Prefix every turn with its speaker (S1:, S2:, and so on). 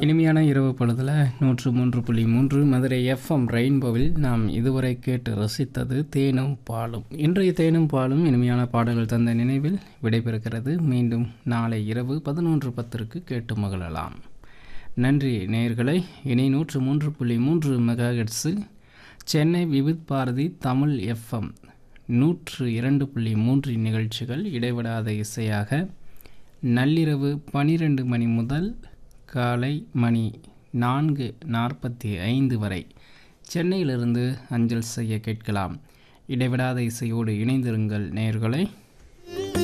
S1: இனிமையான இரவு பொழுதில் நூற்று மூன்று புள்ளி மூன்று மதுரை எஃப்எம் ரெயின்போவில் நாம் இதுவரை கேட்டு ரசித்தது தேனும் பாலும் இன்றைய தேனும் பாலும் இனிமையான பாடல்கள் தந்த நினைவில் விடைபெறுகிறது மீண்டும் நாளை இரவு பதினொன்று பத்திற்கு கேட்டு மகிழலாம் நன்றி நேயர்களை இனி நூற்று மூன்று புள்ளி மூன்று மெகாஹெட்ஸில் சென்னை விவித் பாரதி தமிழ் எஃப்எம் நூற்று இரண்டு புள்ளி மூன்று நிகழ்ச்சிகள் இடைவிடாத இசையாக நள்ளிரவு பனிரெண்டு மணி முதல் காலை மணி நான்கு நாற்பத்தி ஐந்து வரை சென்னையிலிருந்து அஞ்சல் செய்ய கேட்கலாம் இடைவிடாத இசையோடு இணைந்திருங்கள் நேயர்களை